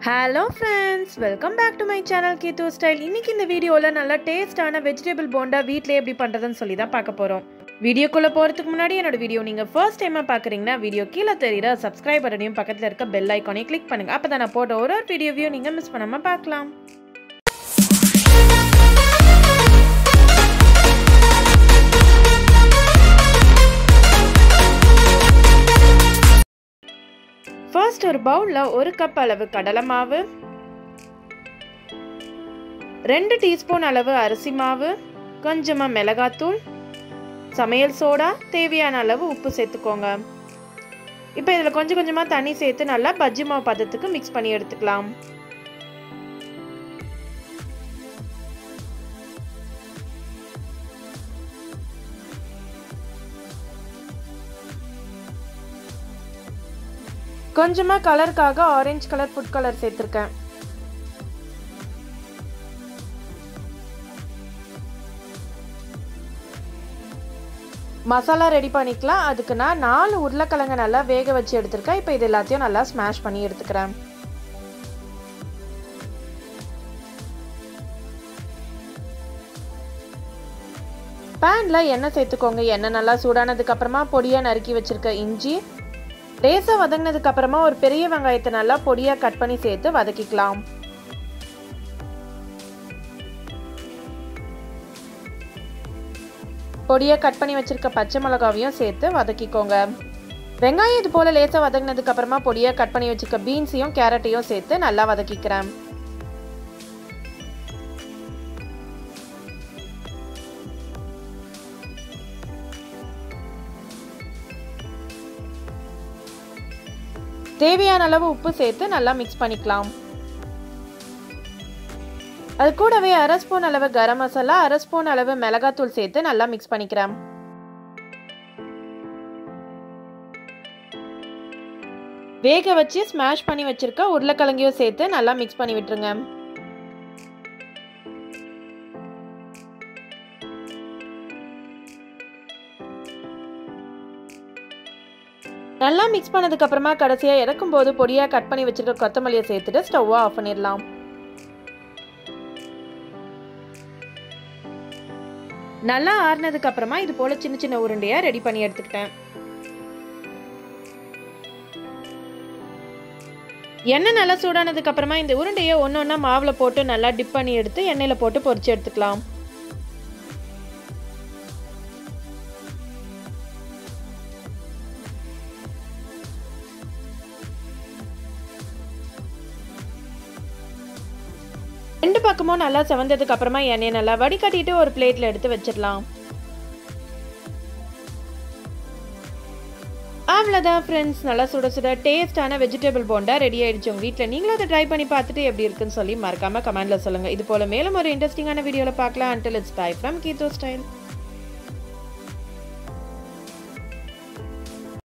hello friends welcome back to my channel Geethu style இன்னைக்கு இந்த வீடியோவில் நல்லா டேஸ்டான வெஜிடபிள் போண்டா வீட்டிலே எப்படி பண்ணுறதுன்னு சொல்லி தான் பார்க்க போகிறோம் வீடியோக்குள்ளே போகிறதுக்கு முன்னாடி என்னோட வீடியோ நீங்கள் ஃபர்ஸ்ட் டைமாக பார்க்குறீங்கன்னா வீடியோ கீழே தெரியுற சப்ஸ்கிரைப் பட்டனையும் பக்கத்தில் இருக்க பெல் ஐக்கானையும் கிளிக் பண்ணுங்கள் அப்போ தான் நான் போட்ட ஒரு ஒரு வீடியோவையும் நீங்கள் மிஸ் பண்ணாமல் பார்க்கலாம் ஃபர்ஸ்ட் ஒரு பவுலில் ஒரு கப் அளவு கடலை மாவு ரெண்டு டீஸ்பூன் அளவு அரிசி மாவு கொஞ்சமாக மிளகாத்தூள் சமையல் சோடா தேவையான அளவு உப்பு சேர்த்துக்கோங்க இப்போ இதில் கொஞ்சம் கொஞ்சமாக தண்ணி சேர்த்து நல்லா பஜ்ஜி மாவு பதத்துக்கு மிக்ஸ் பண்ணி எடுத்துக்கலாம் கொஞ்சமாக கலருக்காக ஆரஞ்சு கலர் ஃபுட் கலர் சேர்த்துருக்கேன் மசாலா ரெடி பண்ணிக்கலாம் அதுக்கு நான் நாலு உருளைக்கிழங்கு நல்லா வேக வச்சு எடுத்திருக்கேன் இப்போ இது எல்லாத்தையும் நல்லா ஸ்மாஷ் பண்ணி எடுத்துக்கிறேன் பேனில் எண்ணெய் சேர்த்துக்கோங்க எண்ணெய் நல்லா சூடானதுக்கு அப்புறமா பொடியாக நறுக்கி வச்சிருக்க இஞ்சி லேசாக வதங்கினதுக்கு அப்புறமா ஒரு பெரிய வெங்காயத்தை நல்லா பொடியாக கட் பண்ணி சேர்த்து வதக்கிக்கலாம் பொடியாக கட் பண்ணி வச்சிருக்க பச்சை மிளகாவையும் சேர்த்து வதக்கிக்கோங்க வெங்காயம் இது போல் லேசாக வதங்கினதுக்கு அப்புறமா பொடியாக கட் பண்ணி வச்சிருக்க பீன்ஸையும் கேரட்டையும் சேர்த்து நல்லா வதக்கிக்கிறேன் தேவையான அளவு உப்பு சேர்த்து நல்லா மிக்ஸ் பண்ணிக்கலாம் அது கூடவே அரை ஸ்பூன் அளவு கரம் மசாலா அரை ஸ்பூன் அளவு மிளகாத்தூள் சேர்த்து நல்லா மிக்ஸ் பண்ணிக்கிறேன் வேக வச்சு ஸ்மாஷ் பண்ணி வச்சிருக்க உருளைக்கிழங்கையும் சேர்த்து நல்லா மிக்ஸ் பண்ணி விட்டுருங்க நல்லா மிக்ஸ் பண்ணதுக்கு அப்புறமா கடைசியாக இறக்கும் போது பொடியாக கட் பண்ணி வச்சிருக்க கொத்தமல்லியை சேர்த்துட்டு ஸ்டவ்வை ஆஃப் பண்ணிடலாம் நல்லா ஆறுனதுக்கு அப்புறமா இது போல சின்ன சின்ன உருண்டையா ரெடி பண்ணி எடுத்துக்கிட்டேன் எண்ணெய் நல்லா சூடானதுக்கு அப்புறமா இந்த உருண்டையை ஒன்று ஒன்றா மாவில் போட்டு நல்லா டிப் பண்ணி எடுத்து எண்ணெயில் போட்டு பொரிச்சு எடுத்துக்கலாம் ரெண்டு பக்கமும் நல்லா செவந்ததுக்கு அப்புறமா எண்ணெயை நல்லா வடிகட்டிட்டு ஒரு பிளேட்ல எடுத்து வச்சிடலாம் அவ்வளோதான் ஃப்ரெண்ட்ஸ் நல்லா சுட சுட டேஸ்டான வெஜிடபிள் போண்டா ரெடி ஆயிடுச்சு உங்கள் வீட்டில் நீங்களும் அதை ட்ரை பண்ணி பார்த்துட்டு எப்படி இருக்குன்னு சொல்லி மறக்காம கமெண்ட்ல சொல்லுங்க இது போல மேலும் ஒரு இன்ட்ரெஸ்டிங்கான வீடியோவில் பார்க்கலாம் until it's bye from Geethu style